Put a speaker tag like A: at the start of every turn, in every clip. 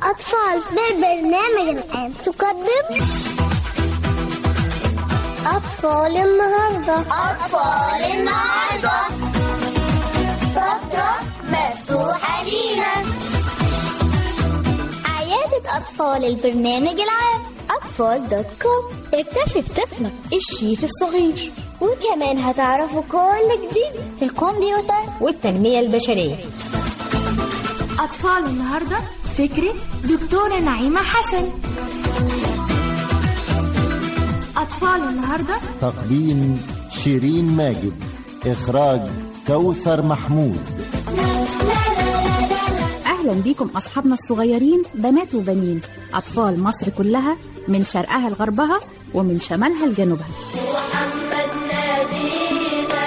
A: الأطفال بالبرنامج العام تقدم أطفال النهاردة أطفال النهاردة فترة مفتوحة لينا عيادة أطفال البرنامج العام أطفال دوت كوم اكتشف طفلك الشيف الصغير وكمان هتعرفوا كل جديد في الكمبيوتر والتنمية البشرية
B: أطفال النهاردة فكرة دكتورة نعيمة حسن أطفال النهاردة
C: تقديم شيرين ماجد إخراج كوثر محمود
D: أهلا بيكم أصحابنا الصغيرين بنات وبنين أطفال مصر كلها من شرقها لغربها ومن شمالها لجنوبها
A: محمد نبينا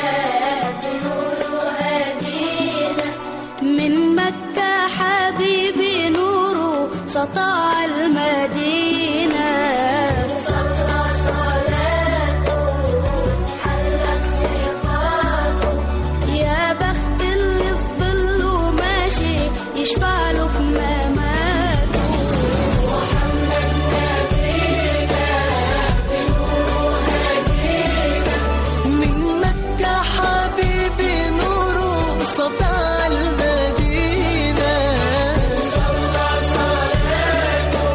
A: بنور هدينا من مكة حبيبي نوره سطع المدينة صلى صلاته حلت صفاته يا بخت اللي في ظله ماشي يشفع له في مماته محمد نبينا بنور هدينا
E: من مكة حبيبي نوره سطع المدينة
A: صلى صلاته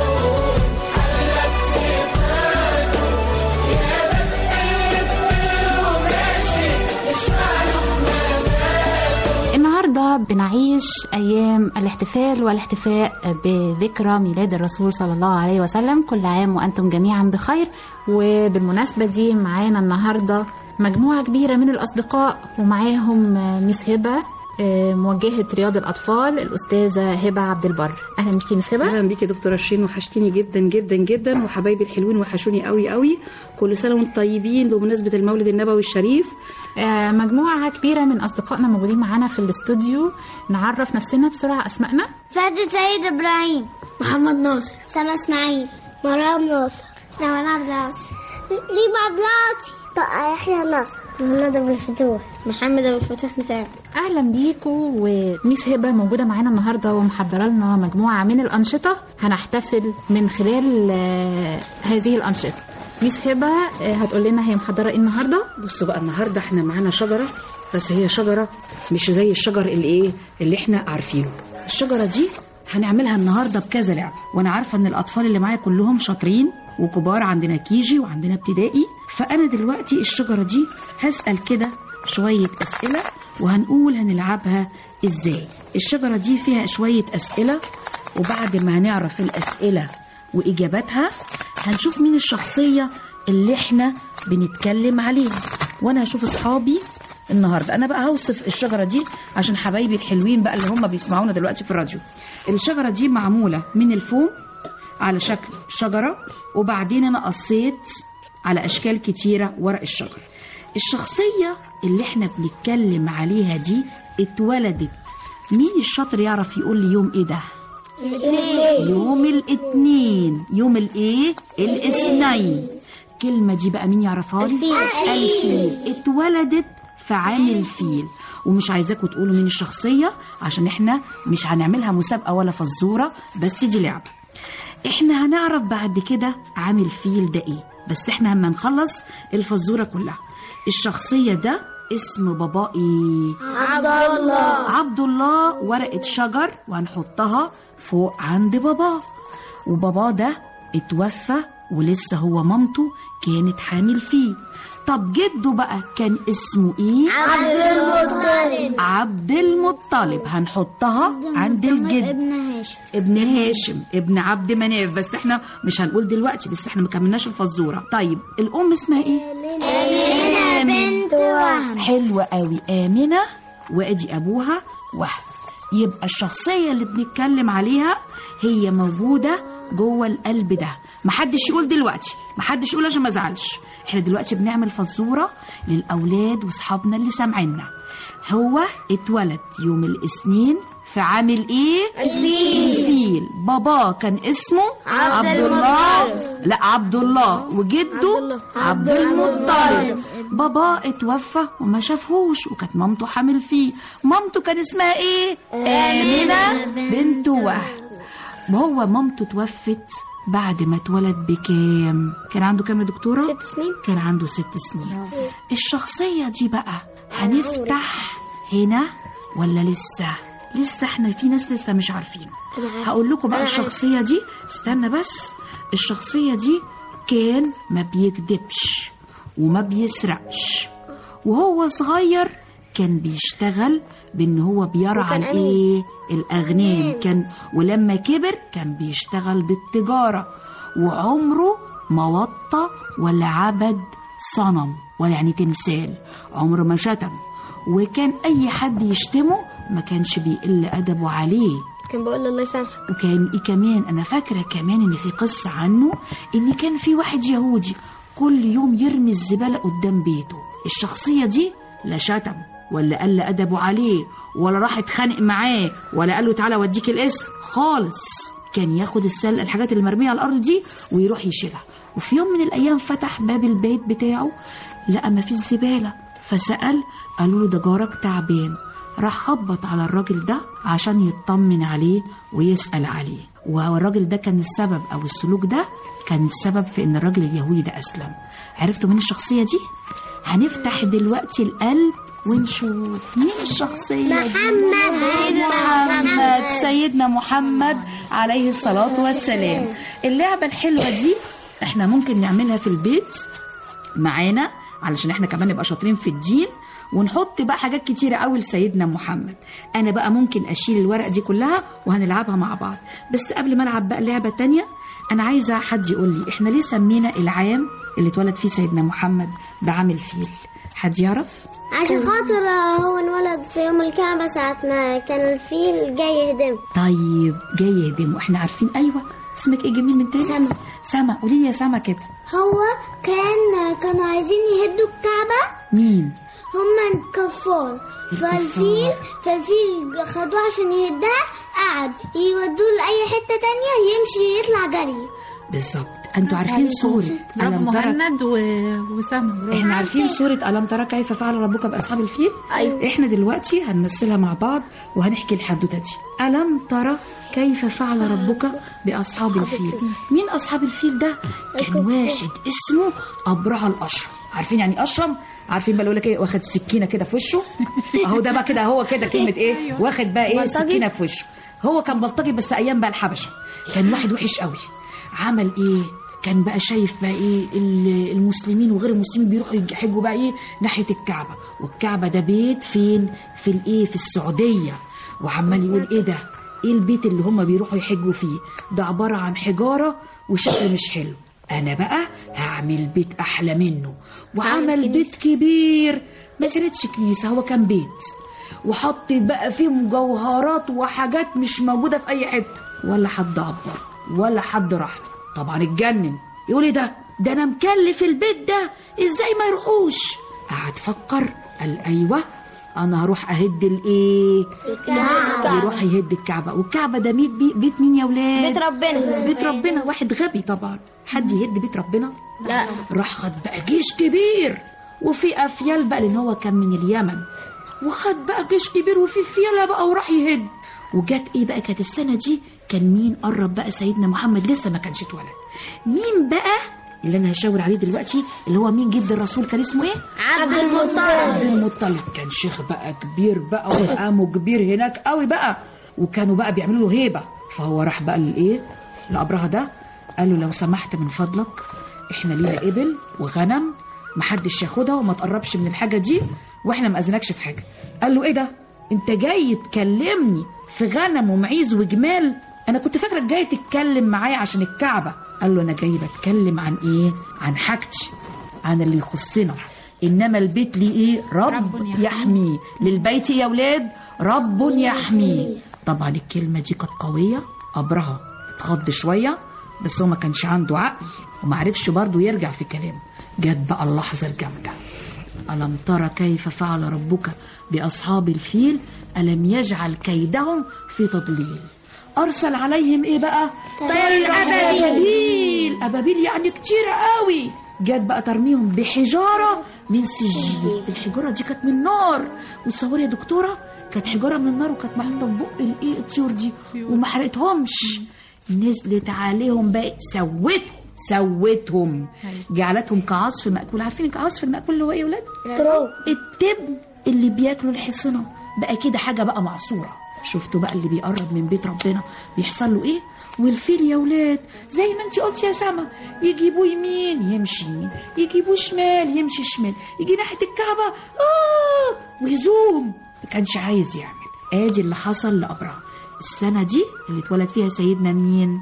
A: حلت صفاته يا بخت اللي في ظله ماشي يشفع له في مماته
D: النهاردة بنعيش أيام الاحتفال والاحتفاء بذكرى ميلاد الرسول صلى الله عليه وسلم كل عام وأنتم جميعا بخير وبالمناسبة دي معانا النهاردة مجموعة كبيرة من الأصدقاء ومعاهم ميس هبة آه، موجهة رياض الأطفال الأستاذة هبة عبد البر أهلا بيكي ميس هبة
F: اهلا بيكي يا دكتوره شيرين وحشتيني جدا جدا جدا وحبايبي الحلوين وحشوني قوي قوي كل سنه وانتم طيبين بمناسبه المولد النبوي الشريف
D: آه، مجموعة كبيرة من أصدقائنا موجودين معانا في الاستوديو نعرف نفسنا بسرعة أسمائنا
A: سعد سيد ابراهيم محمد ناصر سما اسماعيل مرام ناصر نوال عبد العاصي ريم عبد العاصي بقى يحيى ناصر محمد ابو الفتوح محمد ابو الفتوح مساعد
D: اهلا بيكم وميس هبه موجوده معانا النهارده ومحضره لنا مجموعه من الانشطه هنحتفل من خلال آه، هذه الانشطه ميس هبه آه، هتقول لنا هي محضره ايه النهارده
F: بصوا بقى النهارده احنا معانا شجره بس هي شجره مش زي الشجر اللي ايه اللي احنا عارفينه الشجره دي هنعملها النهارده بكذا لعبه وانا عارفه ان الاطفال اللي معايا كلهم شاطرين وكبار عندنا كيجي وعندنا ابتدائي فانا دلوقتي الشجره دي هسال كده شويه اسئله وهنقول هنلعبها ازاي الشجره دي فيها شويه اسئله وبعد ما هنعرف الاسئله واجاباتها هنشوف مين الشخصيه اللي احنا بنتكلم عليها وانا هشوف اصحابي النهارده انا بقى هوصف الشجره دي عشان حبايبي الحلوين بقى اللي هم بيسمعونا دلوقتي في الراديو الشجره دي معموله من الفوم على شكل شجره وبعدين انا قصيت على اشكال كتيره ورق الشجر الشخصيه اللي احنا بنتكلم عليها دي اتولدت مين الشاطر يعرف يقول لي يوم ايه ده يوم الاثنين يوم الايه الاثنين كلمة دي بقى مين يعرفها لي
A: الفيل.
F: الفيل اتولدت في عام الفيل ومش عايزاكم تقولوا مين الشخصية عشان احنا مش هنعملها مسابقة ولا فزورة بس دي لعبة احنا هنعرف بعد كده عام الفيل ده ايه بس احنا لما نخلص الفزورة كلها الشخصية ده اسم بابا ايه
A: عبد الله
F: عبد الله ورقة شجر وهنحطها فوق عند باباه وباباه ده اتوفى ولسه هو مامته كانت حامل فيه طب جده بقى كان اسمه ايه
A: عبد المطلب
F: عبد المطلب هنحطها عند الجد
A: ابن هاشم
F: ابن هاشم ابن عبد مناف بس احنا مش هنقول دلوقتي لسه احنا ما كملناش الفزوره طيب الام اسمها ايه
A: أمينة بنت وهب
F: حلوة قوي آمنة وأدي أبوها وهب يبقى الشخصية اللي بنتكلم عليها هي موجودة جوه القلب ده محدش يقول دلوقتي محدش يقول عشان ما ازعلش احنا دلوقتي بنعمل فزورة للأولاد وصحابنا اللي سامعيننا هو اتولد يوم الاثنين في عامل ايه؟ الفيل الفيل باباه كان اسمه
A: عبد
F: الله
A: المطلب.
F: لا عبد الله وجده عبد المطلب بابا اتوفى وما شافهوش وكانت مامته حامل فيه مامته كان اسمها ايه آمنة بنت وهب وهو مامته توفت بعد ما اتولد بكام كان عنده كام يا دكتوره
A: ست سنين
F: كان عنده ست سنين الشخصية دي بقى هنفتح هنا ولا لسه لسه احنا في ناس لسه مش عارفين هقول لكم بقى الشخصية دي استنى بس الشخصية دي كان ما بيكدبش وما بيسرقش وهو صغير كان بيشتغل بان هو بيرعى
A: وكان أمين.
F: الايه الاغنام كان ولما كبر كان بيشتغل بالتجاره وعمره ما وطى ولا عبد صنم ولا يعني تمثال عمره ما شتم وكان اي حد يشتمه ما كانش بيقل ادبه عليه
A: كان بقول له الله يسامحك
F: وكان إيه كمان انا فاكره كمان ان في قصه عنه ان كان في واحد يهودي كل يوم يرمي الزباله قدام بيته الشخصيه دي لا شتم ولا قل ادبه عليه ولا راح اتخانق معاه ولا قال له تعالى اوديك الاسم خالص كان ياخد السل الحاجات اللي مرميه على الارض دي ويروح يشيلها وفي يوم من الايام فتح باب البيت بتاعه لقى ما فيش زباله فسال قالوا له ده جارك تعبان راح خبط على الراجل ده عشان يطمن عليه ويسأل عليه والراجل ده كان السبب أو السلوك ده كان السبب في إن الراجل اليهودي ده أسلم عرفتوا مين الشخصية دي؟ هنفتح دلوقتي القلب ونشوف مين الشخصية دي؟ محمد سيدنا محمد عليه الصلاة والسلام اللعبة الحلوة دي احنا ممكن نعملها في البيت معانا علشان احنا كمان نبقى شاطرين في الدين ونحط بقى حاجات كتيرة قوي لسيدنا محمد انا بقى ممكن اشيل الورق دي كلها وهنلعبها مع بعض بس قبل ما العب بقى لعبة تانية انا عايزة حد يقول لي احنا ليه سمينا العام اللي اتولد فيه سيدنا محمد بعام الفيل حد يعرف
A: عشان خاطر هو انولد في يوم الكعبة ساعة ما كان الفيل جاي يهدم
F: طيب جاي يهدمه احنا عارفين ايوه اسمك ايه جميل من تاني
A: سما.
F: سما قولي لي يا سما كده
A: هو كان كانوا عايزين يهدوا الكعبة
F: مين
A: هما الكفار فالفيل فالفيل خدوه عشان يهدها قعد يودوه لأي حتة تانية يمشي يطلع جري
F: بالظبط انتوا عارفين سورة
D: رب
F: ألم ترى
D: مهند و... وسما
F: احنا عارفين سورة ألم ترى كيف فعل ربك بأصحاب الفيل
A: أيوة.
F: احنا دلوقتي هنمثلها مع بعض وهنحكي الحدوتة دي ألم ترى كيف فعل ربك بأصحاب الفيل مين أصحاب الفيل ده كان واحد اسمه أبرهة الأشرم عارفين يعني أشرم عارفين بقى لك ايه واخد سكينه كده في وشه اهو ده بقى كده هو كده كلمه ايه واخد بقى ايه سكينه في وشه هو كان بلطجي بس ايام بقى الحبشه كان واحد وحش قوي عمل ايه كان بقى شايف بقى ايه ال- المسلمين وغير المسلمين بيروحوا يحجوا بقى ايه ناحيه الكعبه والكعبه ده بيت فين في الايه في السعوديه وعمال يقول ايه ده ايه البيت اللي هم بيروحوا يحجوا فيه ده عباره عن حجاره وشكل مش حلو انا بقى هعمل بيت احلى منه وعمل بيت كبير ما كانتش كنيسه هو كان بيت وحط بقى فيه مجوهرات وحاجات مش موجوده في اي حته ولا حد عبر ولا حد راح له. طبعا اتجنن يقول ايه ده ده انا مكلف البيت ده ازاي ما يروحوش قعد فكر قال ايوه انا هروح اهد الايه
A: الكعبة.
F: يروح يهد الكعبه والكعبه ده ميت بي- بيت مين يا ولاد
A: بيت ربنا
F: بيت ربنا واحد غبي طبعا حد يهد بيت ربنا
A: لا
F: راح خد بقى جيش كبير وفي افيال بقى لان هو كان من اليمن وخد بقى جيش كبير وفي فيلة بقى وراح يهد وجت ايه بقى كانت السنه دي كان مين قرب بقى سيدنا محمد لسه ما كانش اتولد مين بقى اللي انا هشاور عليه دلوقتي اللي هو مين جد الرسول كان اسمه ايه
A: عبد
F: عبد
A: المطلب
F: المطلب كان شيخ بقى كبير بقى ومقامه كبير هناك قوي بقى وكانوا بقى بيعملوا له هيبه فهو راح بقى للايه لابرهه ده قال له لو سمحت من فضلك احنا لينا ابل وغنم محدش ياخدها وما تقربش من الحاجه دي واحنا ما اذنكش في حاجه قال له ايه ده انت جاي تكلمني في غنم ومعيز وجمال انا كنت فاكرك جاي تتكلم معايا عشان الكعبه قال له انا جاي بتكلم عن ايه عن حاجتي عن اللي يخصنا انما البيت ليه ايه رب,
D: رب
F: رب
D: يحميه.
F: يحميه للبيت يا ولاد رب يحميه طبعا الكلمه دي كانت قويه ابرهه اتخض شويه بس هو ما كانش عنده عقل وما عرفش برضه يرجع في كلامه جت بقى اللحظه الجامده ألم ترى كيف فعل ربك بأصحاب الفيل ألم يجعل كيدهم في تضليل أرسل عليهم إيه بقى
A: طير
F: أبابيل أبابيل يعني كتير قوي جت بقى ترميهم بحجارة من سجيل الحجارة دي كانت من نار وتصوري يا دكتورة كانت حجاره من النار وكانت محطوطه في بق الايه الطيور دي وما حرقتهمش نزلت عليهم بقى سوتهم سوتهم جعلتهم كعصف مأكول عارفين كعصف المأكول اللي هو ايه يا ولاد؟ التبن اللي بياكلوا الحصنة بقى كده حاجة بقى معصورة شفتوا بقى اللي بيقرب من بيت ربنا بيحصل له ايه والفيل يا ولاد زي ما انت قلت يا سما يجيبوه يمين يمشي يمين يجيبوه شمال يمشي شمال يجي ناحية الكعبة اه ويزوم ما كانش عايز يعمل ادي اللي حصل لأبرهة السنة دي اللي اتولد فيها سيدنا مين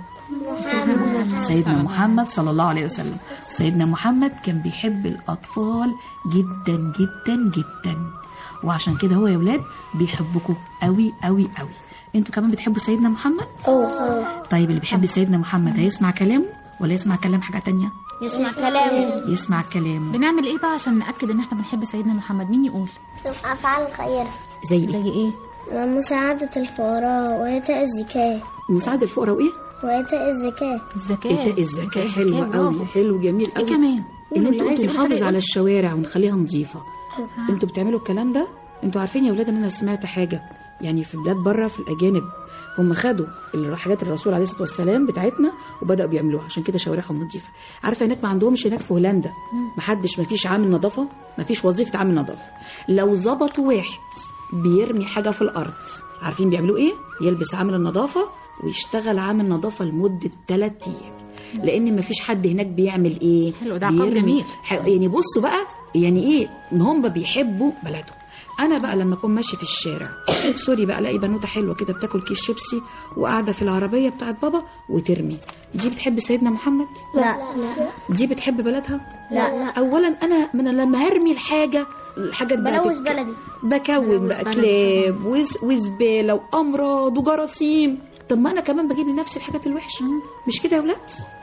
F: سيدنا محمد صلى الله عليه وسلم سيدنا محمد كان بيحب الأطفال جدا جدا جدا وعشان كده هو يا ولاد بيحبكم قوي قوي قوي انتوا كمان بتحبوا سيدنا محمد طيب اللي بيحب سيدنا محمد هيسمع كلامه ولا يسمع كلام حاجة تانية
A: يسمع كلامه
F: يسمع كلام
D: بنعمل ايه بقى عشان ناكد ان احنا بنحب سيدنا محمد مين يقول
A: أفعال خير
F: زي ايه
D: زي ايه
A: مساعدة الفقراء وإيتاء الزكاة
F: مساعد الفقراء وايه
A: وإيتاء الزكاة
D: الزكاه
F: إيتاء الزكاة حلوة
D: برافو.
F: قوي حلو جميل
D: ايه
F: قوي
D: كمان
F: ان
D: اللي
F: انتوا
D: عايز
F: قلتوا
D: يقول حاجة
F: نحافظ
D: يقول.
F: على الشوارع ونخليها نظيفه انتوا بتعملوا الكلام ده انتوا عارفين يا ولاد ان انا سمعت حاجه يعني في بلاد بره في الاجانب هم خدوا الحاجات الرسول عليه الصلاه والسلام بتاعتنا وبداوا بيعملوها عشان كده شوارعهم نظيفه عارفه هناك ما عندهمش هناك في هولندا ما حدش ما فيش عامل نظافه ما فيش وظيفه عامل نظافه لو ظبطوا واحد بيرمي حاجه في الارض عارفين بيعملوا ايه يلبس عامل النظافه ويشتغل عامل نظافه لمده 3 ايام لان ما فيش حد هناك بيعمل ايه
D: حلو، ده عقاب
F: بيرمي-
D: جميل.
F: ح- يعني بصوا بقى يعني ايه ان هم بيحبوا بلدهم انا بقى لما اكون ماشي في الشارع سوري بقى الاقي بنوته حلوه كده بتاكل كيس شيبسي وقاعده في العربيه بتاعت بابا وترمي دي بتحب سيدنا محمد
A: لا لا
F: دي بتحب بلدها
A: لا لا
F: اولا انا من لما هرمي الحاجه الحاجات بقى
A: بلوث
F: تتك-
A: بلدي.
F: بكون بقى
D: بلدي
F: كلاب وز- وزباله وامراض وجراثيم طب ما انا كمان بجيب لنفسي الحاجات الوحشه مش كده يا ولاد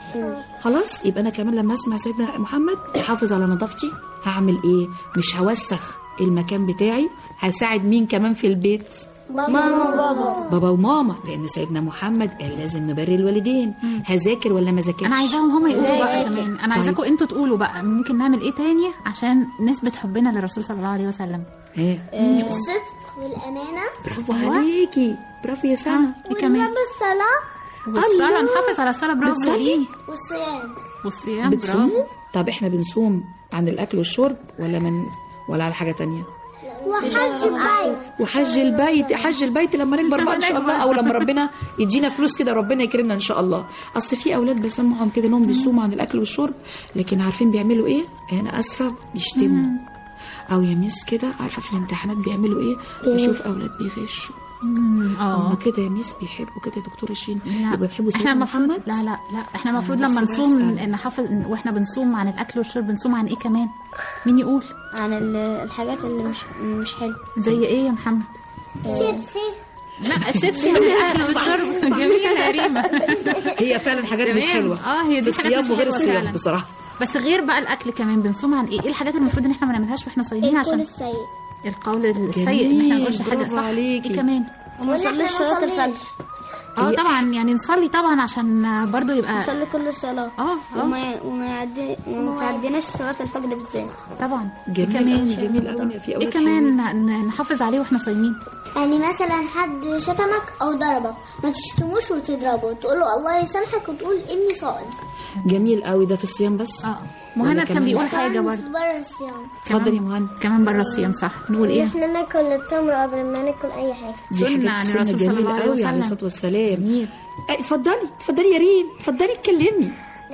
F: خلاص يبقى انا كمان لما اسمع سيدنا محمد احافظ على نظافتي هعمل ايه مش هوسخ المكان بتاعي هساعد مين كمان في البيت
A: ماما وبابا
F: بابا وماما لان سيدنا محمد قال لازم نبري الوالدين هذاكر ولا ما ذاكرش
D: انا عايزاهم هم يقولوا بقى كمان انا عايزاكم انتوا تقولوا بقى ممكن نعمل ايه تاني عشان نثبت حبنا للرسول صلى الله عليه وسلم
F: ايه
A: الصدق والأمانة
F: برافو عليكي برافو يا سما
D: ايه كمان
A: الصلاة
D: والصلاه نحافظ على الصلاه برافو
F: بتصلي
A: والصيام
D: والصيام
F: بتصوموا
D: برافو
F: طب احنا بنصوم عن الاكل والشرب ولا من ولا على حاجه تانية
A: وحج البيت
F: وحج البيت حج البيت لما نكبر بقى ان شاء الله او لما ربنا يدينا فلوس كده ربنا يكرمنا ان شاء الله اصل في اولاد بسمعهم كده انهم بيصوموا عن الاكل والشرب لكن عارفين بيعملوا ايه انا اسفه بيشتموا او يا ميس كده عارفه في الامتحانات بيعملوا ايه بشوف اولاد بيغشوا
D: مم،
F: هم
D: اه
F: كده يا ميس بيحبوا كده يا دكتوره شيرين
D: لا.
F: يبقى بيحبوا
D: احنا
F: سيدنا
D: المفروض
F: محمد
D: لا لا لا احنا المفروض
F: أنا
D: لما
F: بس
D: نصوم
F: بسأل.
D: نحافظ واحنا بنصوم عن الاكل والشرب بنصوم عن ايه كمان مين يقول
A: عن ال- الحاجات اللي مش مش حلوة
D: زي ايه يا محمد
A: شيبسي
D: لا الشيبسي عن الاكل والشرب جميله يا ريما
F: هي فعلا حاجات مش
D: تمام.
F: حلوه
D: اه هي دي
F: في
D: حاجات
F: الصيام
D: مش
F: وغير
D: حلوة
F: الصيام
D: فعلا.
F: بصراحه
D: بس غير بقى الاكل كمان بنصوم عن ايه ايه الحاجات اللي المفروض ان احنا ما نعملهاش واحنا صايمين
A: الكل
D: عشان
A: السيء
D: القول السيء ان احنا نقولش حاجه
F: برافو
D: صح
F: عليكي.
D: ايه كمان
A: وما نصليش صلاة الفجر
D: اه طبعا يعني نصلي طبعا عشان برضو يبقى
A: نصلي كل الصلاة
D: اه اه
A: وما وما يعدي وما تعديناش صلاة الفجر بالذات
D: طبعا
F: جميل
D: ايه كمان
F: قوي جميل قوي في
D: ايه
F: اولاد
D: كمان ن- نحافظ عليه واحنا صايمين
G: يعني مثلا حد شتمك او ضربك ما تشتموش وتضربه تقول له الله يسامحك وتقول اني صائم
F: جميل قوي ده في الصيام بس
D: اه مهند
F: ولا
D: كان
F: كمان؟
D: بيقول حاجه برضو
G: بره الصيام
F: اتفضل يا مهند
D: كمان بره الصيام صح نقول ايه
A: احنا ناكل التمر قبل ما ناكل اي حاجة
F: دي
D: سنة
F: حاجات
D: عن
F: سنة
D: الرسول صلى الله
F: جميلة
D: عليه
F: قوي عليه
D: وسلم.
F: الصلاة والسلام
D: جميل
F: اه، اتفضلي اتفضلي يا ريم اتفضلي اتكلمي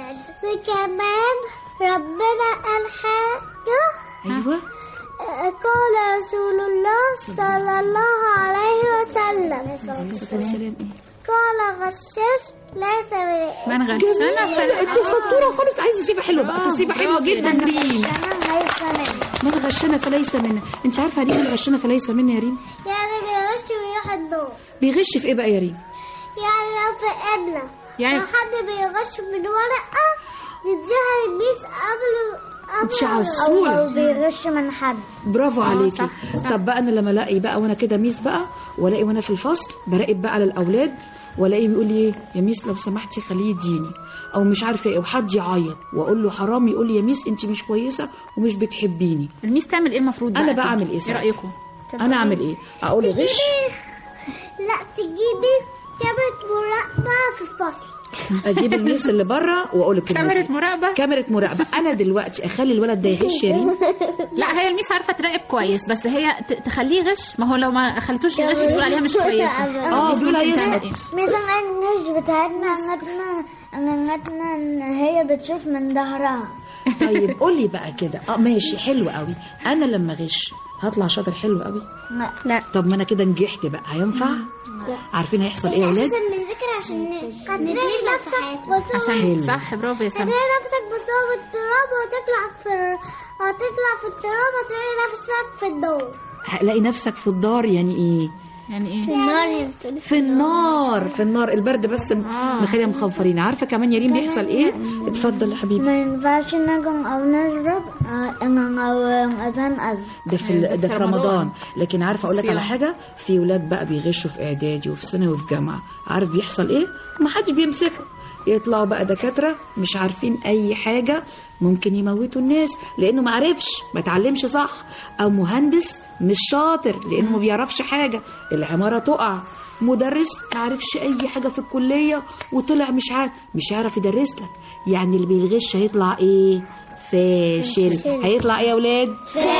G: كمان ربنا قال حاجة
F: ايوه
G: قال رسول الله صلى الله عليه وسلم
F: عليه الصلاة والسلام ايه
G: قال غشاش ليس من
D: من غشنا
F: لا، انت شطورة خالص عايزة صيغة حلوة بقى
D: آه،
F: صيغة حلوة
D: برافو.
F: جدا ريم من غشنا فليس منا انت عارفة يعني ايه من غشنا فليس منا يا ريم
G: يعني بيغش ويروح النور
F: بيغش في ايه بقى يا ريم
G: يعني لو في قبلة
D: يعني-
G: لو حد بيغش من ورقة نديها للميس قبل
F: انت عسول
G: بيغش من حد
F: برافو عليكي
D: صح، صح.
F: طب بقى انا لما الاقي بقى وانا كده ميس بقى والاقي وانا في الفصل براقب بقى على الاولاد والاقي بيقول لي ايه يا ميس لو سمحتي خليه يديني او مش عارفه ايه وحد يعيط واقول له حرام يقول لي يا ميس انت مش كويسه ومش بتحبيني
D: الميس تعمل ايه المفروض
F: أنا
D: بقى
F: بقى
D: كده؟
F: أعمل إيه
D: ايه
F: ساعتها؟
D: رايكم
F: انا اعمل ايه اقول له غش
G: لا تجيبي كاميرا مراقبة في الفصل
F: اجيب الميس اللي بره واقول له الكلمة
D: كاميرا
F: دي.
D: مراقبة؟
F: كاميرا مراقبه انا دلوقتي اخلي الولد ده يغش يا ريم
D: لا هي الميس عارفه تراقب كويس بس هي ت- تخليه غش ما هو لو ما خليتوش يغش بيقول عليها مش كويسه
F: اه
D: الميس
F: بيقول
D: ممكن
F: هيسقط
D: تعمل إيه؟
A: مثلا النش بتاعتنا نتنا نتنا إن هي بتشوف من ظهرها
F: طيب قول لي بقى كده اه ماشي حلو قوي انا لما غش هطلع شاطر حلو قوي
A: لا
G: لا
F: طب ما انا كده نجحت بقى هينفع عارفين هيحصل ايه يا اولاد
G: أحسن من ذكر عشان هتلاقي نفسك وتقعد-
D: عشان صح برافو يا سما
G: هتلاقي نفسك بتقوم التراب وتطلع في هتطلع في التراب هتلاقي نفسك في الدور
F: هلاقي نفسك في الدار يعني ايه
D: يعني ايه
G: النار هي بتقولي
F: في النار في النار البرد بس مخليها مخنفرين عارفه كمان يا ريم بيحصل ايه اتفضل يا حبيبي
A: ما ينفعش نجم أو نشرب آه، إن أو أذان أذن
F: ده في ال- ده في
D: رمضان.
F: رمضان لكن عارفه اقول لك على
D: الصيام.
F: حاجه في ولاد بقى بيغشوا في اعدادي وفي ثانوي وفي جامعه عارف بيحصل ايه ما حدش بيمسكهم يطلعوا بقى دكاتره مش عارفين اي حاجه ممكن يموتوا الناس لانه ما عرفش ما اتعلمش صح او مهندس مش شاطر لانه ما بيعرفش حاجه العماره تقع مدرس ما عرفش اي حاجه في الكليه وطلع مش عارف مش هيعرف يدرس لك يعني اللي بيغش هيطلع ايه فاشل هيطلع ايه يا اولاد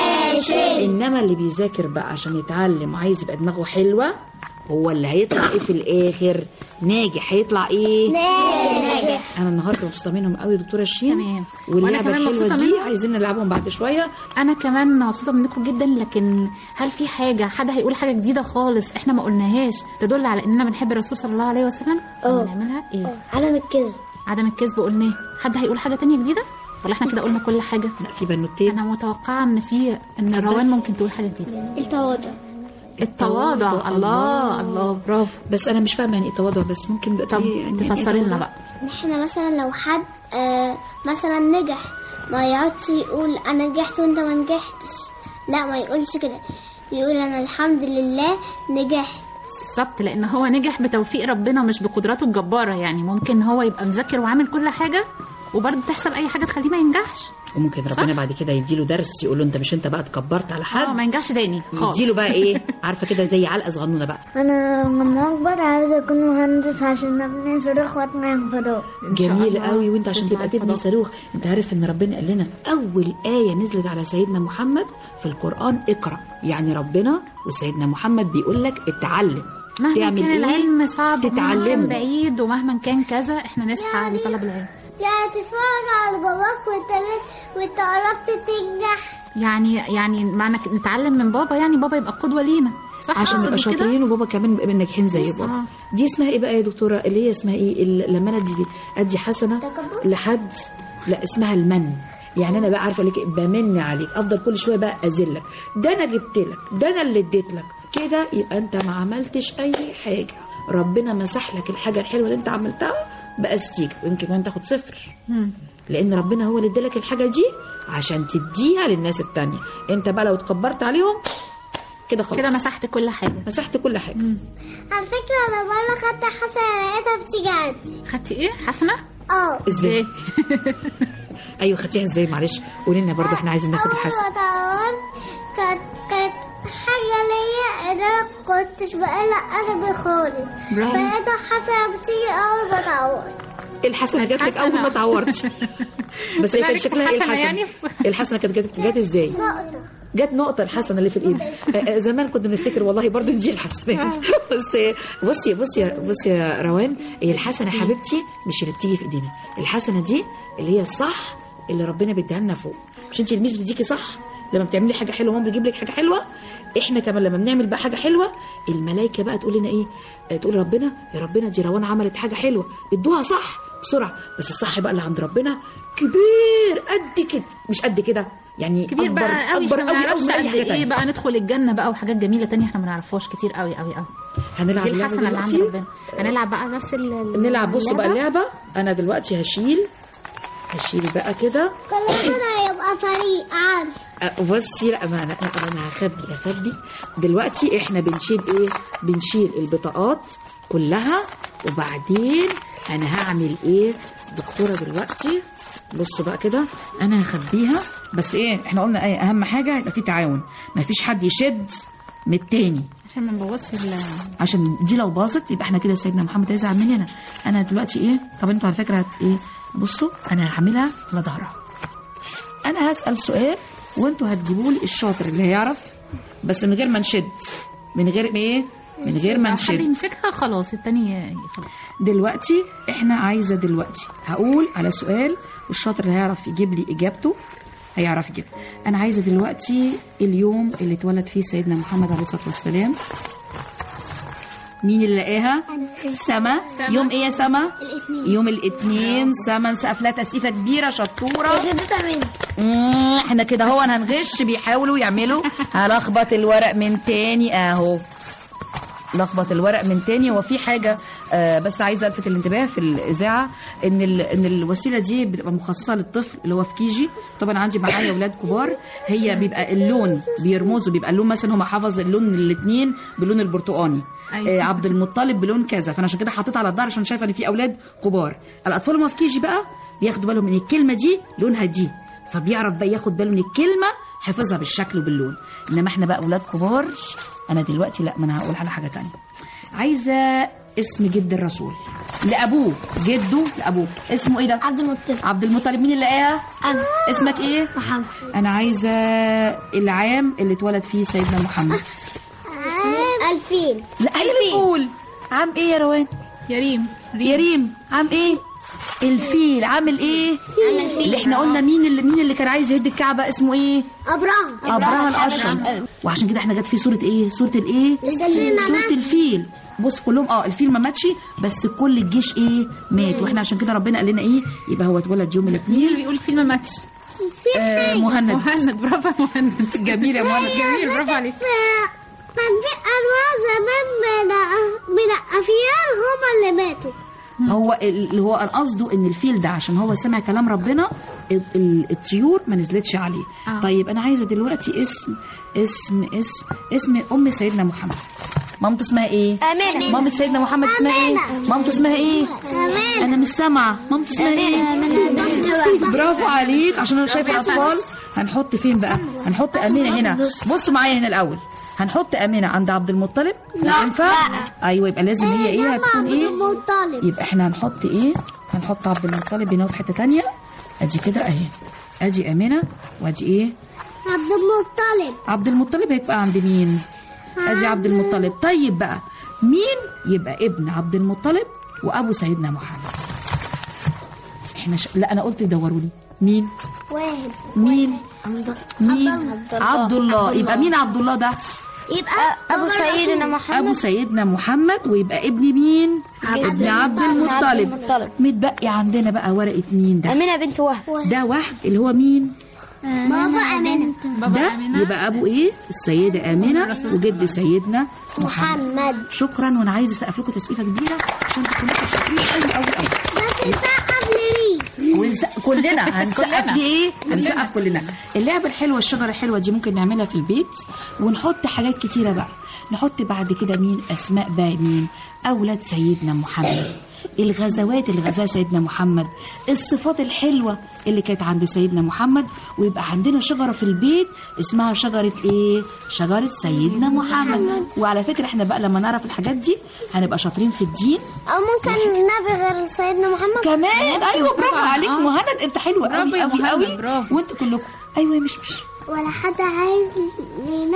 F: انما اللي بيذاكر بقى عشان يتعلم وعايز يبقى دماغه حلوه هو اللي هيطلع ايه في الاخر ناجح هيطلع ايه
G: ناجح
F: انا النهارده مبسوطه منهم قوي يا دكتوره شيرين
D: تمام. وأنا
F: واللعبه
D: كمان
F: الحلوه
D: مبسوطة
F: دي
D: منهم.
F: عايزين نلعبهم بعد شويه
D: انا كمان مبسوطه منكم جدا لكن هل في حاجه حد هيقول حاجه جديده خالص احنا ما قلناهاش تدل على اننا بنحب الرسول صلى الله عليه وسلم
A: اه.
D: نعملها ايه
A: علم الكذب
D: عدم الكذب قلناه حد هيقول حاجه تانية جديده ولا احنا كده قلنا كل حاجه
F: لا في بنوتين
D: انا متوقعه ان في ان روان ممكن تقول حاجه جديده
G: التواضع
D: التواضع
F: التواضع،
D: الله
F: الله.
D: الله برافو
F: بس انا مش فاهمه يعني ايه تواضع بس ممكن بقى
D: طب
F: تقولي يعني
D: تفسري لنا بقى
G: احنا مثلا لو حد آه مثلا نجح ما يقعدش يقول انا نجحت وانت ما نجحتش لا ما يقولش كده يقول انا الحمد لله نجحت
D: بالظبط لان هو نجح بتوفيق ربنا مش بقدراته الجباره يعني ممكن هو يبقى مذاكر وعامل كل حاجه وبرضه تحصل اي حاجه تخليه ما ينجحش
F: وممكن ربنا بعد كده يديله درس يقول له انت مش انت بقى اتكبرت على
D: اه
F: حد
D: ما ينجحش تاني خالص
F: يديله بقى ايه عارفه كده زي علقه صغنونه بقى
A: أنا لما أكبر عايزة أكون مهندس عشان نبني صاروخ وأطلع الفضاء
D: إن شاء
F: جميل
D: الله
F: قوي وانت عشان
D: تطلع
F: تبقى تبني
D: الفضاء.
F: صاروخ انت عارف ان ربنا قال لنا اول ايه نزلت على سيدنا محمد في القران اقرا يعني ربنا وسيدنا محمد بيقول لك اتعلم
D: مهما
F: تعمل
D: كان
F: إيه؟
D: العلم صعب ومهما كان
F: تتعلمه.
D: بعيد ومهما كان كذا احنا نسعى لطلب العلم
G: يعني تتفرج على باباك وانت وانت قربت تنجح
D: يعني يعني معنى ك- نتعلم من بابا يعني بابا يبقى قدوه لينا صح
F: عشان نبقى
D: أقصد كده؟
F: شاطرين وبابا كمان نبقى ناجحين زي بابا
D: آه.
F: دي اسمها ايه بقى يا دكتوره اللي هي اسمها ايه ال- لما انا ادي ادي حسنه
G: تكبر؟
F: لحد لا اسمها المن يعني انا بقى عارفه لك بمن عليك افضل كل شويه بقى اذلك ده انا جبت لك ده انا اللي اديت لك كده يبقى انت ما عملتش اي حاجه ربنا مسح لك الحاجه الحلوه اللي انت عملتها باستيك ويمكن كمان تاخد صفر
D: مم.
F: لان ربنا هو اللي ادالك الحاجه دي عشان تديها للناس التانية انت بقى لو اتكبرت عليهم كده خلاص
D: كده مسحت كل حاجه
F: مسحت كل حاجه
G: على فكرة انا مرة خدت حسنة لقيتها بتيجي عندي
D: خدتي ايه حسنه
G: اه
F: ازاي ايوه خدتيها ازاي معلش قولي لنا برضه احنا عايزين ناخد
G: أول
F: الحسن
G: ما اتعورت كانت كانت حاجة ليا إن أنا كنتش بقلق أدبي خالص
D: برافو.
G: فلقيتها حسنة بتيجي أول ما اتعورت
F: الحسنه جات لك
D: الحسنة.
F: اول ما اتعورت بس هي
D: طلع
F: كان
D: لك
F: شكلها ايه
D: حسنة
F: الحسنه
D: يعني؟
F: الحسنه كانت جات جات ازاي
G: نقطة
F: جت نقطة الحسنة اللي في الإيد آه، آه، زمان كنا بنفتكر والله برضو دي الحسنات بس آه، بصي بصي يا- بصي يا روان هي الحسنة يا حبيبتي مش اللي بتيجي في إيدينا الحسنة دي اللي هي الصح اللي ربنا بيديها لنا فوق مش أنت الميس بتديكي صح لما بتعملي حاجة حلوة ماما بتجيب لك حاجة حلوة احنا كمان لما بنعمل بقى حاجة حلوة الملائكة بقى تقول لنا ايه آه، تقول ربنا يا ربنا دي روان عملت حاجة حلوة ادوها صح بسرعة بس الصح بقى اللي عند ربنا كبير قد كده مش قد كده يعني
D: كبير
F: أكبر
D: بقى قوي
F: أكبر
D: احنا ما
F: قوي
D: نعرفش
F: قوي من أي
D: قد
F: حاجة
D: ايه
F: تانية.
D: بقى ندخل الجنه بقى وحاجات جميله تانية احنا ما نعرفهاش كتير قوي قوي قوي
F: هنلعب
D: دي
F: اللعبة
D: الحسنه اللي عند
F: دلوقتي
D: ربنا هنلعب بقى نفس ال-
F: نلعب بصوا بقى
D: اللعبة.
F: اللعبة أنا دلوقتي هشيل هشيل بقى كده
G: كلنا يبقى فريق عارف
F: أه، بصي لا ما انا لا، انا هخبي هخبي دلوقتي احنا بنشيل ايه بنشيل البطاقات كلها وبعدين انا هعمل ايه دكتوره دلوقتي بصوا بقى كده انا هخبيها بس ايه احنا قلنا ايه اهم حاجه يبقى في تعاون ما فيش حد يشد من التاني
D: عشان ما نبوظش ال
F: عشان دي لو باظت يبقى احنا كده سيدنا محمد هيزعل مننا انا دلوقتي ايه طب انتوا على فكره هت ايه بصوا انا هعملها على ظهرها انا هسال سؤال وانتوا هتجيبوا لي الشاطر اللي هيعرف بس من غير ما نشد من غير ايه من غير ما
D: لو حد
F: نشد
D: يمسكها خلاص التانية خلاص
F: دلوقتي احنا عايزه دلوقتي هقول على سؤال والشاطر اللي هيعرف يجيب لي اجابته هيعرف يجيب انا عايزه دلوقتي اليوم اللي اتولد فيه سيدنا محمد عليه الصلاه والسلام مين اللي لقاها سما يوم ايه يا سما
A: الاثنين
F: يوم الاثنين سما نسقف لها تسقيفه كبيره شطوره
A: جدتها مني
F: مم، احنا كده هو هنغش بيحاولوا يعملوا هلخبط الورق من تاني اهو لخبط الورق من تاني هو في حاجه آه بس عايزه الفت الانتباه في الاذاعه ان ال- ان الوسيله دي بتبقى مخصصه للطفل اللي هو في كيجي طبعا عندي معايا اولاد كبار هي بيبقى اللون بيرمزوا بيبقى اللون مثلا هم حافظ اللون الاثنين باللون البرتقاني
D: أيوة.
F: آه عبد المطلب بلون كذا فانا عشان كده حطيتها على الظهر عشان شايفه ان في اولاد كبار الاطفال اللي هم في كيجي بقى بياخدوا بالهم ان الكلمه دي لونها دي فبيعرف بقى ياخد باله ان الكلمه حفظها بالشكل وباللون انما احنا بقى اولاد كبار انا دلوقتي لا ما انا هقول على حاجه تانية عايزه اسم جد الرسول لابوه جده لابوه اسمه ايه ده
A: عبد المطلب
F: عبد المطلب مين اللي لقاها
A: انا
F: اسمك ايه
A: محمد
F: انا عايزه العام اللي اتولد فيه سيدنا محمد
G: عام 2000
F: لا هي اللي تقول عام ايه يا روان
D: يا ريم
F: يا ريم عام ايه الفيل عامل ايه اللي احنا قلنا مين اللي مين اللي كان عايز يهد الكعبه اسمه ايه
G: ابراهيم
F: ابراهيم الاشرم وعشان كده احنا جت في سوره ايه سوره الايه
G: الفيل ما
F: سوره الفيل بص كلهم اه الفيل ما ماتش بس كل الجيش ايه مات واحنا عشان كده ربنا قال لنا ايه يبقى هو اتولد يوم
D: مين
F: الاثنين
D: اللي بيقول فيلم ماتش
F: آه مهند
D: مهند برافو يا مهند
F: جميل يا مهند
D: جميل برافو عليك
G: كان في انواع زمان من من الافيار هم اللي ماتوا
F: هو اللي هو أنا قصده ان الفيل ده عشان هو سمع كلام ربنا ال- ال- الطيور ما نزلتش عليه
D: آه.
F: طيب انا عايزه دلوقتي اسم اسم اسم اسم ام سيدنا محمد مامته اسمها ايه
G: امانه
F: مامة سيدنا محمد اسمها ايه مامته اسمها ايه
G: أمانة.
F: انا مش سامعه مامته اسمها ايه برافو عليك عشان انا شايفه الاطفال هنحط فين بقى هنحط امينه هنا بصوا معايا هنا الاول هنحط امينه عند عبد المطلب لا ينفع ايوه يبقى لازم هي ايه هتكون ايه
G: المطالب
F: يبقى احنا هنحط ايه هنحط عبد المطلب هنا في حته تانية ادي كده اهي ادي امينه وادي ايه
G: عبد المطلب
F: عبد المطلب هيبقى عند مين ادي عبد المطلب طيب بقى مين يبقى ابن عبد المطلب وابو سيدنا محمد احنا ش... لا انا قلت دوروا لي مين
G: واحد
F: مين
A: عبد
F: مين عبد الله يبقى مين عبد الله ده
G: يبقى
A: ابو سيدنا
F: ابو
A: محمد
F: سيدنا محمد ويبقى ابن مين ابن عبد المطلب
A: المطلب.
F: متبقي عندنا بقى ورقه مين ده
A: امينه بنت وهب
F: ده وحد اللي هو مين
G: بابا امانه
D: بابا
F: ده
D: أمينة.
F: يبقى ابو ايه السيده امينه وجد سيدنا محمد
G: محمد
F: شكرا وانا عايزه اسقف لكم تسقيفه كبيره عشان تكونوا شاطرين قوي قوي قوي
G: بس السقف ليه
F: ونسقف كلنا هنسقف
D: كلنا.
F: دي ايه هنسقف كلنا اللعبه الحلوه الشجره الحلوه دي ممكن نعملها في البيت ونحط حاجات كتيره بقى نحط بعد كده مين اسماء بقى مين اولاد سيدنا محمد الغزوات اللي غزاها سيدنا محمد الصفات الحلوه اللي كانت عند سيدنا محمد ويبقى عندنا شجره في البيت اسمها شجره ايه شجره سيدنا محمد وعلى فكره احنا بقى لما نعرف الحاجات دي هنبقى شاطرين في الدين
G: او ممكن نبي غير سيدنا محمد
F: كمان ايوه برافو
D: طبعاً،
F: عليك
D: آه.
F: مهند انت حلوه
D: برافو
F: قوي
D: يا
F: قوي
D: مهند،
F: قوي
D: برافو.
F: وانتوا كلكم ايوه يا مش مش
G: ولا حد عايز لينا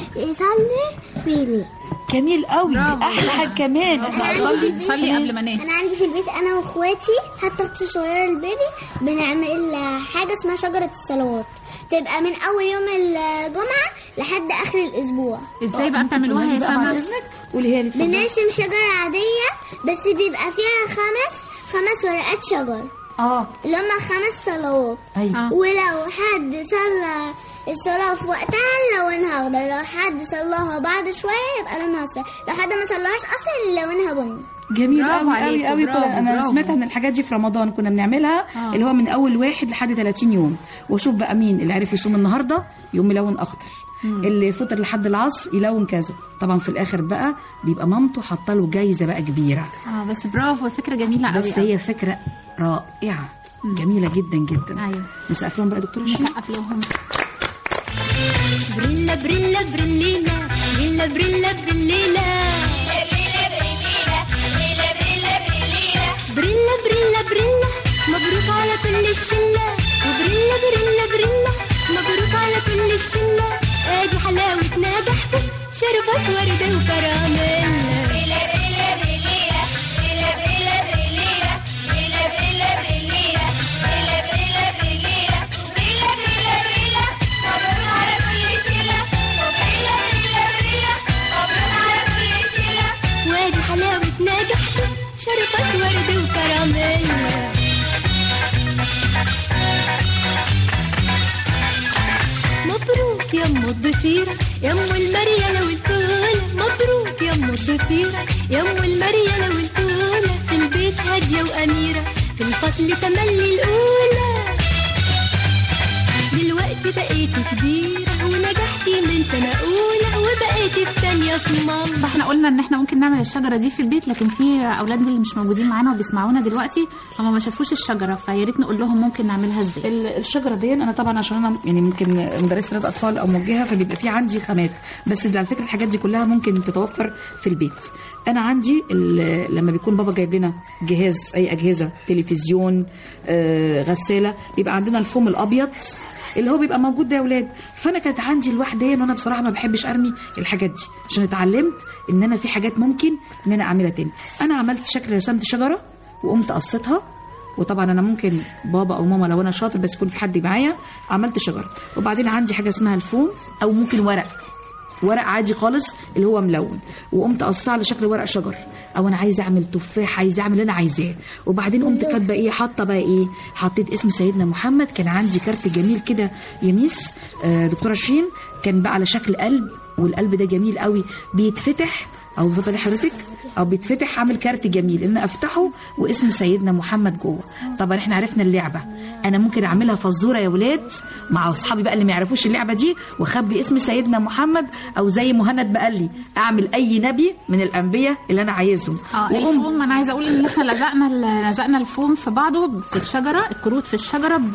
G: يصلي بيني
F: جميل قوي دي
D: برافو.
F: احلى حاجه كمان احنا
D: صلي
F: اصلي
D: صلي قبل ما نام
G: انا عندي في البيت انا واخواتي حتى اختي الصغيره البيبي بنعمل حاجه اسمها شجره الصلوات تبقى من اول يوم الجمعه لحد اخر الاسبوع
D: ازاي بقى بتعملوها يا
F: بقى بعد
D: سما
F: اذنك قولي هي اللي اتفضلي.
G: بنرسم شجره عاديه بس بيبقى فيها خمس خمس ورقات شجر
F: اه
G: اللي هم خمس صلوات
F: ايوه
D: آه.
G: ولو حد صلى الصلاة في وقتها لونها أخضر لو حد صلاها بعد شوية يبقى لونها أصفر لو حد ما صلاهاش أصلا لونها بني
F: جميل
D: برافو
F: قوي قوي
D: عليكم،
F: قوي
D: برافو،
F: كده انا
D: برافو.
F: سمعت عن الحاجات دي في رمضان كنا بنعملها
D: آه.
F: اللي هو من اول واحد لحد 30 يوم واشوف بقى مين اللي عرف يصوم النهارده يوم ملون اخضر اللي فطر لحد العصر يلون كذا طبعا في الاخر بقى بيبقى مامته حاطه له جايزه بقى كبيره
D: اه بس برافو فكره جميله قوي
F: بس هي فكره رائعه جميله جدا جدا
D: أيوة.
F: نسقف لهم بقى دكتوره شيماء
D: نسقف لهم
H: بريلا بريلا بريليلا بريلا بريلا بريليلا بريلا بريلا بريلا مبروك على كل الشلة وبريلا بريلا بريلا مبروك على كل الشلة ادي حلاوة نجاحكم شربات وردة وكراميلا وادي حلاوة نجاحكم شربات وردة وكراميلا مبروك يا ام الضفيرة يا ام المريالة والكولة مبروك يا ام الضفيرة يا ام المريالة والكولة في البيت هادية وأميرة في الفصل تملي الأولى دلوقتي بقيتي كبيرة ونجحتي من سنة أولى وبقيتي في تانية صمام
D: فاحنا قلنا ان احنا ممكن نعمل الشجره دي في البيت لكن في اولاد اللي مش موجودين معانا وبيسمعونا دلوقتي هم ما شافوش الشجره فيا ريت نقول لهم ممكن نعملها ازاي
F: ال- الشجره دي انا طبعا عشان انا يعني ممكن مدرسه رياضه اطفال او موجهه فبيبقى في عندي خامات بس ده على فكره الحاجات دي كلها ممكن تتوفر في البيت انا عندي ال- لما بيكون بابا جايب لنا جهاز اي اجهزه تلفزيون آه، غساله بيبقى عندنا الفوم الابيض اللي هو بيبقى موجود ده يا اولاد فانا كانت عندي الواحده دي وانا بصراحه ما بحبش ارمي الحاجات دي عشان اتعلمت ان انا في حاجات ممكن ان انا اعملها تاني انا عملت شكل رسمت شجره وقمت قصيتها وطبعا انا ممكن بابا او ماما لو انا شاطر بس يكون في حد معايا عملت شجره وبعدين عندي حاجه اسمها الفوم او ممكن ورق ورق عادي خالص اللي هو ملون وقمت قصاه على شكل ورق شجر او انا عايزه اعمل تفاح عايزه اعمل اللي انا عايزاه وبعدين قمت كاتبه ايه حاطه بقى ايه حطيت اسم سيدنا محمد كان عندي كارت جميل كده يميس آه دكتوره شيرين كان بقى على شكل قلب والقلب ده جميل قوي بيتفتح او اتفضلي حضرتك او بيتفتح عامل كارت جميل ان افتحه واسم سيدنا محمد جوه طبعا احنا عرفنا اللعبه انا ممكن اعملها فزوره يا ولاد مع اصحابي بقى اللي ما يعرفوش اللعبه دي واخبي اسم سيدنا محمد او زي مهند بقى لي اعمل اي نبي من الانبياء اللي انا عايزهم
D: اه الفوم انا عايزه اقول ان احنا لزقنا ال- لزقنا الفوم في بعضه في الشجره الكروت في الشجره ب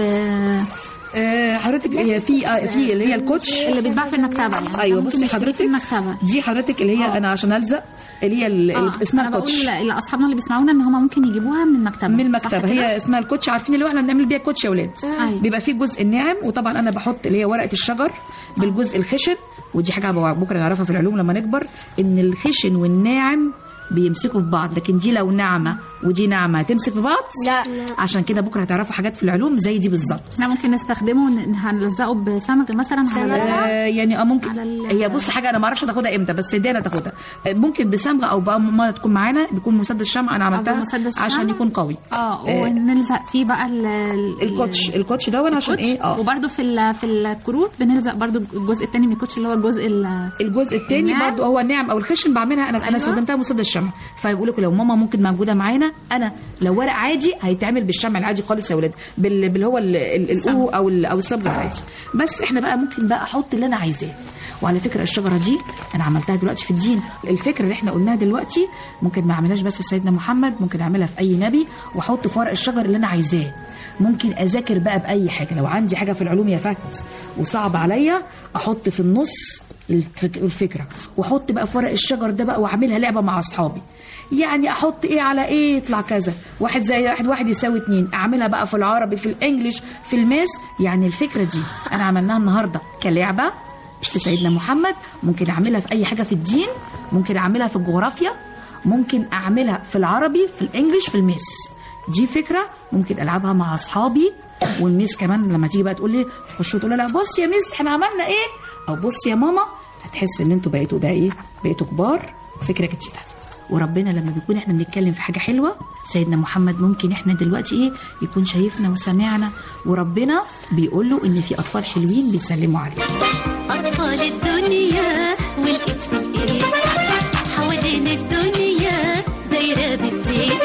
F: آه حضرتك هي في آه في اللي هي الكوتش
D: اللي بيتباع في المكتبه يعني
F: ايوه
D: ممكن
F: بصي
D: نشتريه
F: حضرتك
D: في المكتبه
F: دي حضرتك اللي هي انا عشان الزق اللي هي ال-
D: آه،
F: اسمها
D: أنا
F: الكوتش
D: بقول لاصحابنا اللي بيسمعونا ان هم ممكن يجيبوها من المكتبه
F: من
D: صح
F: المكتبه
D: كده؟
F: هي اسمها الكوتش عارفين اللي هو احنا بنعمل بيها كوتش يا اولاد
D: أيوة.
F: بيبقى فيه الجزء الناعم وطبعا انا بحط اللي هي ورقه الشجر بالجزء الخشن ودي حاجه بكره نعرفها في العلوم لما نكبر ان الخشن والناعم بيمسكوا في بعض لكن دي لو ناعمه ودي ناعمه هتمسك في بعض
A: لا
F: عشان كده بكره هتعرفوا حاجات في العلوم زي دي بالظبط
D: احنا ممكن نستخدمه ن- هنلزقه بصمغ مثلا على
F: آه يعني اه ممكن
D: على ال-
F: هي بص حاجه انا ما اعرفش تاخدها امتى بس دي انا تاخدها آه، ممكن بصمغه او بقى ما تكون معانا بيكون مسدس شمع انا عملتها
D: بمسدس
F: عشان
D: شمع.
F: يكون قوي
D: اه ونلزق فيه بقى ال- ال-
F: الكوتش الكوتش ده وانا عشان
D: الكوتش.
F: ايه اه
D: وبرده في ال- في الكروت بنلزق برده الجزء الثاني من الكوتش اللي هو الجزء ال-
F: الجزء الثاني
D: الناعم.
F: برضو هو الناعم او الخشن بعملها انا انا
D: أيوة.
F: استخدمتها مسدس شمع فيقول لكم لو ماما ممكن موجوده معانا انا لو ورق عادي هيتعمل بالشمع العادي خالص يا ولاد بال- باللي هو ال- ال- الاو او ال- او الصبغه العادي بس احنا بقى ممكن بقى احط اللي انا عايزاه وعلى فكره الشجره دي انا عملتها دلوقتي في الدين الفكره اللي احنا قلناها دلوقتي ممكن ما اعملهاش بس في سيدنا محمد ممكن اعملها في اي نبي واحط في ورق الشجر اللي انا عايزاه ممكن اذاكر بقى باي حاجه لو عندي حاجه في العلوم يا فت وصعب عليا احط في النص الفك- الفكره واحط بقى في ورق الشجر ده بقى واعملها لعبه مع اصحابي يعني احط ايه على ايه يطلع كذا واحد زي واحد واحد يساوي اتنين اعملها بقى في العربي في الانجليش في الماس يعني الفكره دي انا عملناها النهارده كلعبه في سيدنا محمد ممكن اعملها في اي حاجه في الدين ممكن اعملها في الجغرافيا ممكن اعملها في العربي في الانجليش في الماس دي فكره ممكن العبها مع اصحابي والميس كمان لما تيجي بقى تقول لي تخش تقول لها بص يا ميس احنا عملنا ايه او بص يا ماما هتحس ان انتوا بقيتوا بقى ايه بقيتوا كبار فكره جديده وربنا لما بيكون احنا بنتكلم في حاجه حلوه سيدنا محمد ممكن احنا دلوقتي ايه يكون شايفنا وسامعنا وربنا بيقول له ان في اطفال حلوين بيسلموا عليه
H: أطفال الدنيا والإيد في الإيد حوالين الدنيا دايرة بتزيد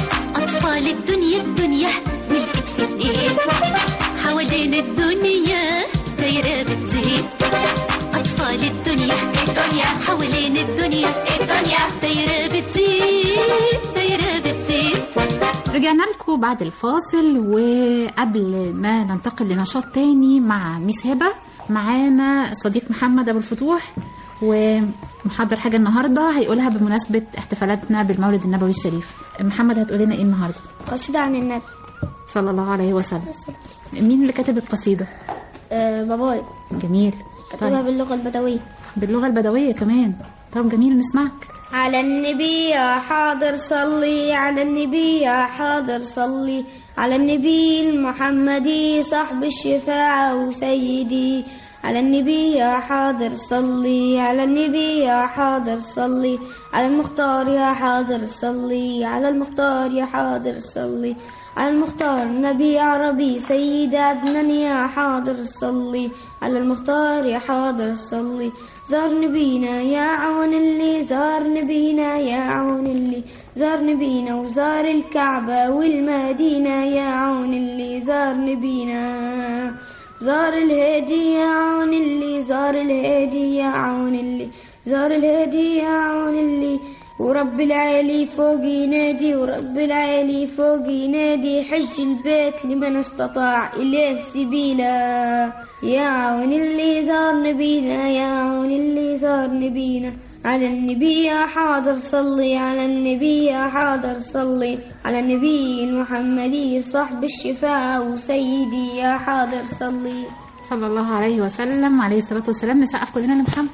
H: أطفال الدنيا الدنيا والإيد في الإيد حوالين الدنيا دايرة بتزيد أطفال الدنيا الدنيا حوالين الدنيا الدنيا دايرة بتزيد دايرة بتزيد
D: رجعنا لكم بعد الفاصل وقبل ما ننتقل لنشاط تاني مع ميس هبه معانا الصديق محمد ابو الفتوح ومحضر حاجه النهارده هيقولها بمناسبه احتفالاتنا بالمولد النبوي الشريف محمد هتقول لنا ايه النهارده
A: قصيدة عن النبي
D: صلى الله عليه وسلم مين اللي كتب القصيده
A: آه باباي
D: جميل
A: كتبها
D: طيب
A: باللغة البدوية
D: باللغه البدويه كمان طب جميل نسمعك
A: على النبي يا حاضر صلي على النبي يا حاضر صلي على النبي المحمدي صاحب الشفاعة وسيدي على النبي يا حاضر صلي على النبي يا حاضر صلي على المختار يا حاضر صلي على المختار يا حاضر صلي على المختار نبي عربي سيد عدنان يا حاضر صلي على المختار يا حاضر صلي زار نبينا يا عون اللي زار نبينا يا عون اللي زار نبينا وزار الكعبة والمدينة يا عون اللي زار نبينا زار الهادي يا عون اللي زار الهادي يا عون اللي زار الهادي يا عون اللي ورب العالي فوق ينادي ورب العالي فوق ينادي حج البيت لمن استطاع إليه سبيلا يا عون اللي زار نبينا يا عون اللي زار نبينا على النبي يا حاضر صلي على النبي يا حاضر صلي على النبي المحمدي صاحب الشفاعة وسيدي يا حاضر صلي
D: صلى الله عليه وسلم عليه الصلاه والسلام نسقف كلنا لمحمد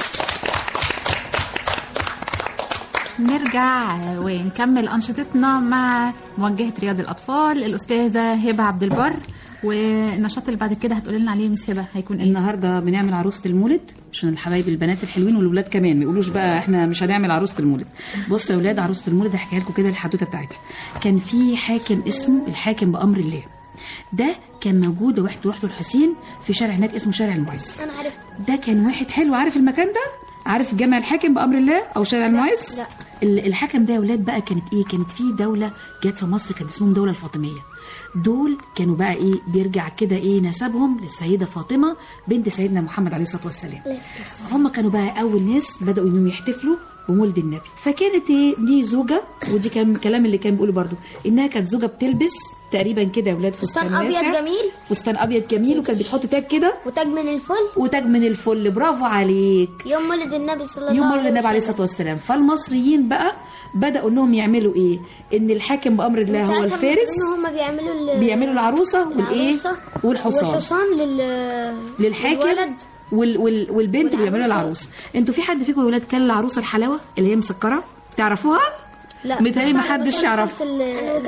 D: نرجع ونكمل أنشطتنا مع موجهة رياض الأطفال الأستاذة هبة عبد البر والنشاط اللي بعد كده هتقول لنا عليه مس هبة هيكون إيه؟
F: النهارده بنعمل عروسه المولد عشان الحبايب البنات الحلوين والولاد كمان ما يقولوش بقى احنا مش هنعمل عروسه المولد بصوا يا ولاد عروسه المولد هحكيها لكم كده الحدوته بتاعتها كان في حاكم اسمه الحاكم بامر الله ده كان موجود واحد وحده الحسين في شارع هناك اسمه شارع المعز
A: أنا عارف
F: ده كان واحد حلو عارف المكان ده عارف جامع الحاكم بامر الله او شارع المعز
A: لا.
F: ال- الحكم ده يا ولاد بقى كانت ايه كانت في دوله جت في مصر كان اسمهم دوله الفاطميه دول كانوا بقى ايه بيرجع كده ايه نسبهم للسيده فاطمه بنت سيدنا محمد عليه الصلاه والسلام هم كانوا بقى اول ناس بداوا انهم يحتفلوا بمولد النبي فكانت ايه ليه زوجه ودي كان من الكلام اللي كان بيقوله برضو انها كانت زوجه بتلبس تقريبا كده يا ولاد فستان
A: فستان أبيض
F: واسع.
A: جميل.
F: فستان ابيض جميل وكانت بتحط تاج كده
A: وتاج من الفل
F: وتاج من الفل برافو عليك
A: يوم مولد النبي صلى الله
F: يوم
A: عليه
F: مولد النبي عليه
A: وسلم.
F: الصلاه والسلام فالمصريين بقى بداوا انهم يعملوا ايه ان الحاكم بامر الله هو
A: ساعتها
F: الفارس
A: المسلمين هم بيعملوا ال-
F: بيعملوا العروسه والايه
A: العروسة
F: والحصان
A: والحصان لل
F: للحاكم
A: للولد.
F: وال... وال... والبنت اللي بيعملوا العروسه انتوا في حد فيكم ولاد كان العروسه الحلاوه اللي هي مسكره تعرفوها
A: لا
F: متهيألي
A: بس
F: ما
A: أنا-
F: حدش
A: بس أنا
F: يعرف.
A: كنت ال-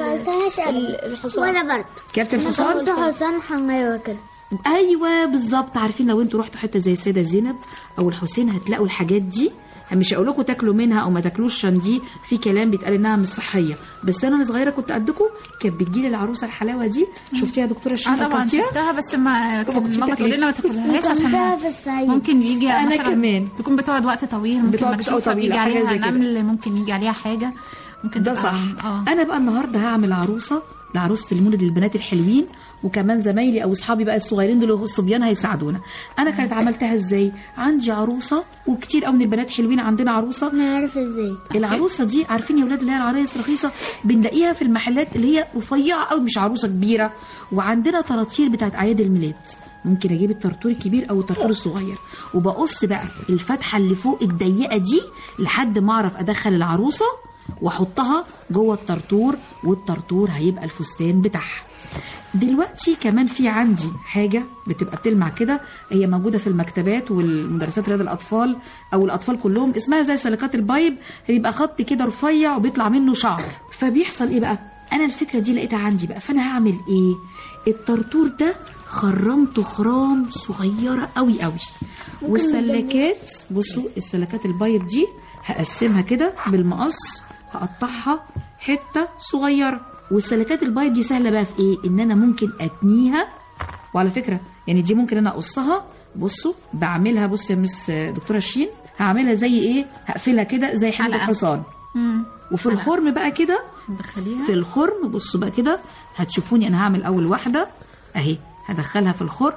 A: ال- الحصان وانا برضه
F: كابتن الحصان
A: كنت حصان حماية كده
F: ايوه بالظبط عارفين لو انتوا رحتوا حته زي السيده زينب او الحسين هتلاقوا الحاجات دي مش هقول لكم تاكلوا منها او ما تاكلوش عشان دي في كلام بيتقال انها مش صحيه بس انا وانا صغيره كنت قدكم كانت بتجيلي العروسه الحلاوه دي شفتيها يا دكتوره شيماء
D: اه طبعا
F: أكلتيها؟
D: شفتها بس ما كان
F: كنت
D: ماما
F: بتاكلي.
D: تقول لنا ما تاكلهاش
A: وكلتها
D: عشان
A: في الصعيد.
D: ممكن يجي
F: أنا
D: مثلا
F: كمان.
D: تكون بتقعد وقت طويل ممكن
F: بتقعد
D: مكشوفه
F: وقت طويل،
D: بيجي
F: حاجة
D: عليها
F: زي كده.
D: نمل ممكن يجي عليها حاجه ممكن
F: ده
D: تبقى-
F: صح
D: اه
F: انا بقى النهارده هعمل عروسه لعروسه المولد للبنات الحلوين وكمان زمايلي او اصحابي بقى الصغيرين دول هو الصبيان هيساعدونا انا كانت عملتها ازاي عندي عروسه وكتير قوي من البنات حلوين عندنا عروسه
A: نعرف ازاي
F: العروسه دي عارفين يا ولاد اللي هي العرايس رخيصه بنلاقيها في المحلات اللي هي رفيعه قوي مش عروسه كبيره وعندنا طراطير بتاعت اعياد الميلاد ممكن اجيب الطرطور الكبير او الطرطور الصغير وبقص بقى الفتحه اللي فوق الضيقه دي لحد ما اعرف ادخل العروسه واحطها جوه الطرطور والطرطور هيبقى الفستان بتاعها دلوقتي كمان في عندي حاجه بتبقى بتلمع كده هي موجوده في المكتبات والمدرسات رياض الاطفال او الاطفال كلهم اسمها زي سلكات البايب بيبقى خط كده رفيع وبيطلع منه شعر فبيحصل ايه بقى انا الفكره دي لقيتها عندي بقى فانا هعمل ايه الطرطور ده خرمته خرام صغيره قوي قوي والسلكات بصوا السلكات البايب دي هقسمها كده بالمقص هقطعها حته صغيره والسلكات البايب دي سهله بقى في ايه ان انا ممكن اتنيها وعلى فكره يعني دي ممكن انا اقصها بصوا بعملها بص يا مس دكتوره شين هعملها زي ايه هقفلها كده زي حلقه
D: حلقة.
F: الحصان
D: مم.
F: وفي الخرم بقى كده
D: دخليها
F: في الخرم بصوا بقى كده هتشوفوني انا هعمل اول واحده اهي هدخلها في الخرم